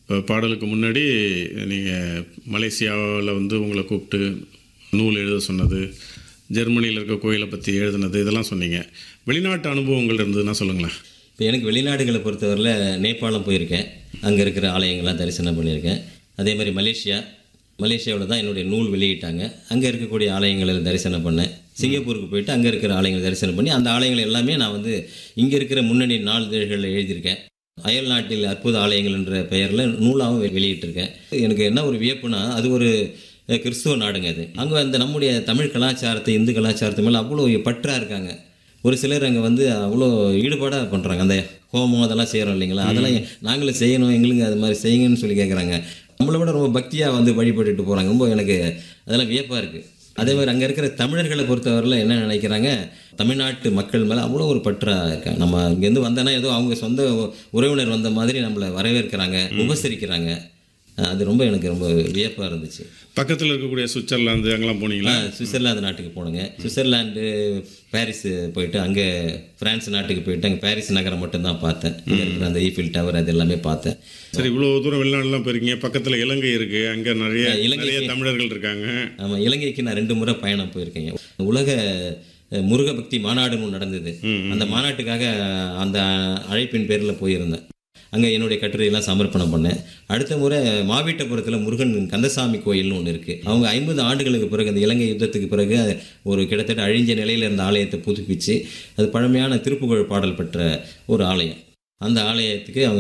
இப்போ பாடலுக்கு முன்னாடி நீங்கள் மலேசியாவில் வந்து உங்களை கூப்பிட்டு நூல் எழுத சொன்னது ஜெர்மனியில் இருக்க கோயிலை பற்றி எழுதுனது இதெல்லாம் சொன்னீங்க வெளிநாட்டு அனுபவங்கள் இருந்ததுன்னா சொல்லுங்களேன் இப்போ எனக்கு வெளிநாடுகளை பொறுத்தவரையில் நேபாளம் போயிருக்கேன் அங்கே இருக்கிற ஆலயங்கள்லாம் தரிசனம் பண்ணியிருக்கேன் அதே மாதிரி மலேசியா மலேசியாவில் தான் என்னுடைய நூல் வெளியிட்டாங்க அங்கே இருக்கக்கூடிய ஆலயங்களில் தரிசனம் பண்ணேன் சிங்கப்பூருக்கு போயிட்டு அங்கே இருக்கிற ஆலயங்களை தரிசனம் பண்ணி அந்த ஆலயங்கள் எல்லாமே நான் வந்து இங்கே இருக்கிற முன்னணி நாளிதழ்களில் எழுதியிருக்கேன் அயல் நாட்டில் அற்புத ஆலயங்கள் என்ற பெயரில் நூலாகவும் வெ- வெளியிட்டிருக்கேன் எனக்கு என்ன ஒரு வியப்புனா அது ஒரு அஹ், கிறிஸ்துவ நாடுங்க அது அங்கே அந்த நம்முடைய தமிழ் கலாச்சாரத்தை இந்து கலாச்சாரத்து மேலே அவ்வளோ பற்றா இருக்காங்க ஒரு சிலர் அங்கே வந்து அவ்வளோ ஈடுபாடாக பண்ணுறாங்க அந்த ஹோமம் அதெல்லாம் செய்கிறோம் இல்லைங்களா அதெல்லாம் எ- நாங்களும் செய்யணும் எங்களுக்கு அது மாதிரி செய்யுங்கன்னு சொல்லி கேட்குறாங்க நம்மளை விட ரொம்ப பக்தியாக வந்து வழிபட்டுட்டு போகிறாங்க ரொம்ப எனக்கு அதெல்லாம் வியப்பாக இருக்குது அதே மாதிரி அங்கே இருக்கிற தமிழர்களை பொறுத்தவரையில் என்ன நினைக்கிறாங்க தமிழ்நாட்டு மக்கள் மேலே அவ்வளோ ஒரு பற்றாக இருக்காங்க நம்ம இங்கேருந்து வந்தோன்னா ஏதோ அவங்க சொந்த உறவினர் வந்த மாதிரி நம்மளை வரவேற்கிறாங்க உபசரிக்கிறாங்க அது ரொம்ப எனக்கு ரொம்ப வியப்பாக இருந்துச்சு பக்கத்தில் இருக்கக்கூடிய சுவிட்சர்லாந்து அங்கெல்லாம் போனீங்களா ஆ, சுவிட்சர்லாந்து நாட்டுக்கு போனேங்க சுவிட்சர்லாந்து பாரிஸ் போயிட்டு அங்கே பிரான்ஸ் நாட்டுக்கு போயிட்டு அங்கே பாரிஸ் நகரம் மட்டும்தான் பார்த்தேன் இங்க இருக்கிற அந்த ஈஃபில் டவர் அது எல்லாமே பார்த்தேன் சரி இவ்வளோ தூரம் வெளிநாடுலாம் போயிருக்கீங்க பக்கத்தில் இலங்கை இருக்குது அங்கே நிறைய இலங்கைக்கு- நிறைய தமிழர்கள் இருக்காங்க ஆமாம் இலங்கைக்கு நான் ரெண்டு முறை பயணம் போயிருக்கேங்க உலக அஹ், முருக பக்தி மாநாடுன்னு ஒண்ணு நடந்தது அந்த மாநாட்டுக்காக அந்த அழைப்பின் பேரில் போயிருந்தேன் அங்கே என்னுடைய கட்டுரையெல்லாம் சமர்ப்பணம் பண்ணேன் அடுத்த முறை மாவீட்டபுரத்தில் முருகன் கந்தசாமி கோயில்னு ஒன்று இருக்குது அவங்க ஐம்பது ஆண்டுகளுக்கு பிறகு அந்த இலங்கை யுத்தத்துக்கு பிறகு ஒரு கிட்டத்தட்ட அழிஞ்ச நிலையில் இருந்த ஆலயத்தை புதுப்பிச்சு அது பழமையான திருப்புகழ் பாடல் பெற்ற ஒரு ஆலயம் அந்த ஆலயத்துக்கு அவங்க